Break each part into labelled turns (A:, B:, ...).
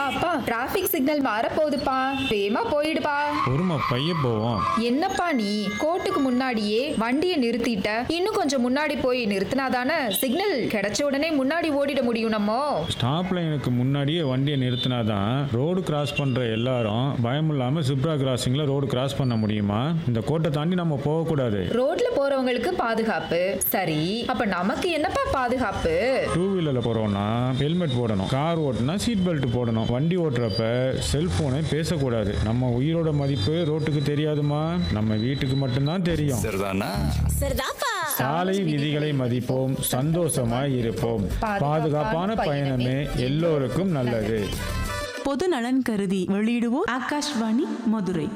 A: அப்பா traffic signal மாறப்போகுதுப்பா வேகமா போயிடுப்பா
B: பொறுமை பைய போவோம்
A: என்னப்பா நீ கோர்ட்டுக்கு முன்னாடியே வண்டியை நிறுத்திட்ட இன்னும் கொஞ்சம் முன்னாடி போய் நிறுத்தினாதானே சிக்னல் கிடைச்ச உடனே முன்னாடி ஓடிட முடியும் நம்ம
B: ஸ்டாப் லைனுக்கு முன்னாடியே வண்டியை நிறுத்தினாதான் ரோடு கிராஸ் பண்ற எல்லாரும் பயம் இல்லாம சிப்ரா கிராசிங்ல ரோடு கிராஸ் பண்ண முடியுமா இந்த கோட்டை தாண்டி நம்ம போகக்கூடாது
A: ரோட்ல போறவங்களுக்கு பாதுகாப்பு சரி அப்ப நமக்கு என்னப்பா பாதுகாப்பு
B: டூ வீலர்ல போறோம்னா ஹெல்மெட் போடணும் கார் ஓட்டுனா சீட் பெல்ட் போடணும் வண்டி ஓட்டுறப்ப செல்போனை பேசக்கூடாது நம்ம உயிரோட மதிப்பு ரோட்டுக்கு தெரியாதுமா நம்ம வீட்டுக்கு மட்டும்தான் தெரியும்
C: சரிதானா
D: சரிதாப்பா
B: சாலை விதிகளை மதிப்போம் சந்தோஷமாய் இருப்போம் பாதுகாப்பான பயணமே எல்லோருக்கும் நல்லது
E: பொது நலன் கருதி வெளியிடுவோர் ஆகாஷ்வாணி மதுரை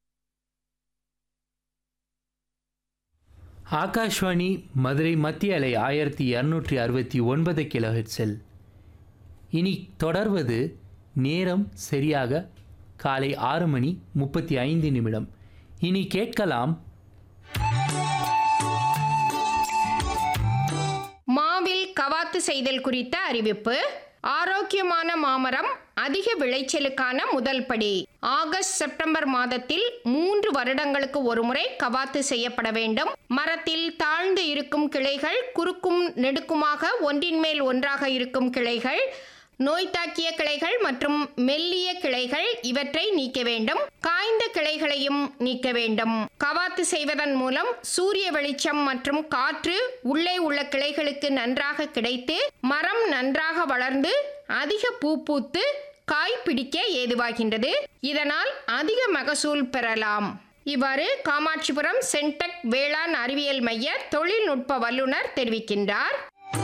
F: ஆகாஷ்வாணி மதுரை மத்திய அலை ஆயிரத்தி இரநூற்றி அறுபத்தி ஒன்பது கிலோஹெட்ஸில் இனி தொடர்வது நேரம் சரியாக காலை ஆறு மணி முப்பத்தி ஐந்து நிமிடம் இனி கேட்கலாம்
G: மாவில் கவாத்து செய்தல் குறித்த அறிவிப்பு ஆரோக்கியமான மாமரம் அதிக விளைச்சலுக்கான முதல் படி ஆகஸ்ட் செப்டம்பர் மாதத்தில் மூன்று வருடங்களுக்கு ஒருமுறை கவாத்து செய்யப்பட வேண்டும் மரத்தில் தாழ்ந்து இருக்கும் கிளைகள் குறுக்கும் நெடுக்குமாக ஒன்றின் மேல் ஒன்றாக இருக்கும் கிளைகள் நோய் தாக்கிய கிளைகள் மற்றும் மெல்லிய கிளைகள் இவற்றை நீக்க வேண்டும் காய்ந்த கிளைகளையும் நீக்க வேண்டும் கவாத்து செய்வதன் மூலம் சூரிய வெளிச்சம் மற்றும் காற்று உள்ளே உள்ள கிளைகளுக்கு நன்றாக கிடைத்து மரம் நன்றாக வளர்ந்து அதிக பூ பூத்து காய் பிடிக்க ஏதுவாகின்றது இதனால் அதிக மகசூல் பெறலாம் இவ்வாறு காமாட்சிபுரம் சென்டெக் வேளாண் அறிவியல் மைய தொழில்நுட்ப வல்லுநர் தெரிவிக்கின்றார்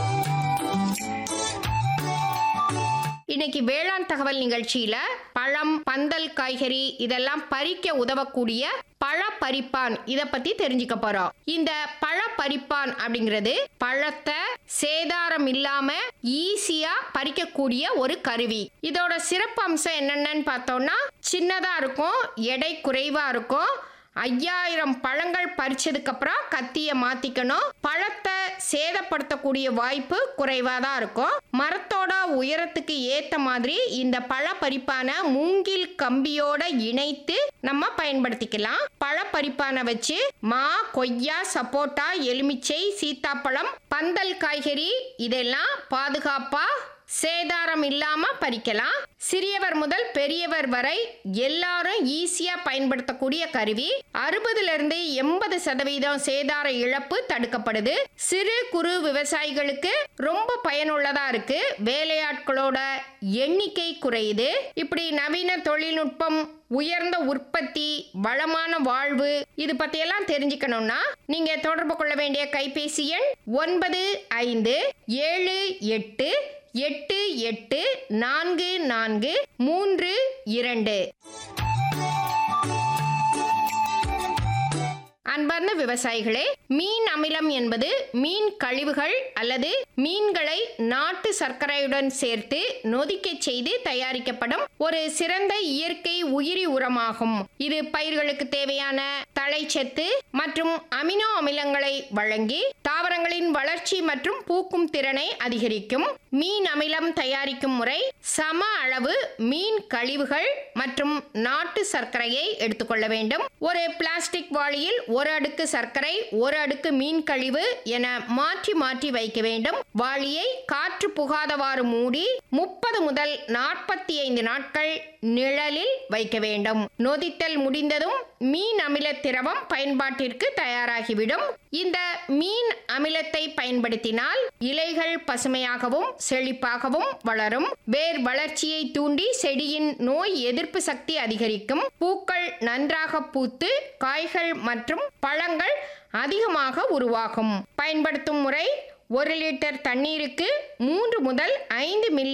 G: இன்னைக்கு வேளாண் தகவல் நிகழ்ச்சியில பழம் பந்தல் காய்கறி இதெல்லாம் பறிக்க உதவக்கூடிய பழ பறிப்பான் இத பத்தி தெரிஞ்சுக்க போறோம் இந்த பழ பறிப்பான் அப்படிங்கிறது பழத்தை சேதாரம் இல்லாம ஈஸியா பறிக்கக்கூடிய ஒரு கருவி இதோட சிறப்பு அம்சம் என்னென்னு பார்த்தோம்னா சின்னதா இருக்கும் எடை குறைவா இருக்கும் ஐயாயிரம் பழங்கள் பறிச்சதுக்கு அப்புறம் கத்தியை மாத்திக்கணும் பழத்தை சேதப்படுத்தக்கூடிய வாய்ப்பு குறைவா தான் இருக்கும் மரத்தோட உயரத்துக்கு ஏத்த மாதிரி இந்த பழ பறிப்பான மூங்கில் கம்பியோட இணைத்து நம்ம பயன்படுத்திக்கலாம் பழ பறிப்பானை வச்சு மா கொய்யா சப்போட்டா எலுமிச்சை சீத்தாப்பழம் பந்தல் காய்கறி இதெல்லாம் பாதுகாப்பா சேதாரம் இல்லாம பறிக்கலாம் சிறியவர் முதல் பெரியவர் வரை எல்லாரும் ஈஸியா பயன்படுத்தக்கூடிய கருவி அறுபதுல இருந்து எண்பது சதவீதம் சேதார இழப்பு தடுக்கப்படுது சிறு குறு விவசாயிகளுக்கு ரொம்ப பயனுள்ளதா இருக்கு வேலையாட்களோட எண்ணிக்கை குறையுது இப்படி நவீன தொழில்நுட்பம் உயர்ந்த உற்பத்தி வளமான வாழ்வு இது பத்தியெல்லாம் தெரிஞ்சுக்கணும்னா நீங்க தொடர்பு கொள்ள வேண்டிய கைபேசி எண் ஒன்பது ஐந்து ஏழு எட்டு எட்டு எட்டு நான்கு நான்கு மூன்று இரண்டு அன்பார்ந்த விவசாயிகளே மீன் அமிலம் என்பது மீன் கழிவுகள் அல்லது மீன்களை நாட்டு சர்க்கரையுடன் சேர்த்து நொதிக்கச் செய்து தயாரிக்கப்படும் ஒரு சிறந்த இயற்கை உயிரி உரமாகும் இது பயிர்களுக்கு தேவையான தழைச்சத்து மற்றும் அமினோ அமிலங்களை வழங்கி தாவரங்களின் வளர்ச்சி மற்றும் பூக்கும் திறனை அதிகரிக்கும் மீன் அமிலம் தயாரிக்கும் முறை சம அளவு மீன் கழிவுகள் மற்றும் நாட்டு சர்க்கரையை எடுத்துக்கொள்ள வேண்டும் ஒரு பிளாஸ்டிக் வாளியில் ஒரு அடுக்கு சர்க்கரை ஒரு அடுக்கு மீன் கழிவு என மாற்றி மாற்றி வைக்க வேண்டும் வாளியை காற்று புகாதவாறு மூடி முப்பது முதல் நாற்பத்தி ஐந்து நாட்கள் நிழலில் வைக்க வேண்டும் நொதித்தல் முடிந்ததும் மீன் அமில திரவம் பயன்பாட்டிற்கு தயாராகிவிடும் இந்த மீன் அமிலத்தை பயன்படுத்தினால் இலைகள் பசுமையாகவும் செழிப்பாகவும் வளரும் வேர் வளர்ச்சியை தூண்டி செடியின் நோய் எதிர்ப்பு சக்தி அதிகரிக்கும் பூக்கள் நன்றாக பூத்து காய்கள் மற்றும் பழங்கள் அதிகமாக உருவாகும் பயன்படுத்தும் முறை ஒரு லிட்டர் தண்ணீருக்கு மூன்று முதல் ஐந்து மில்லி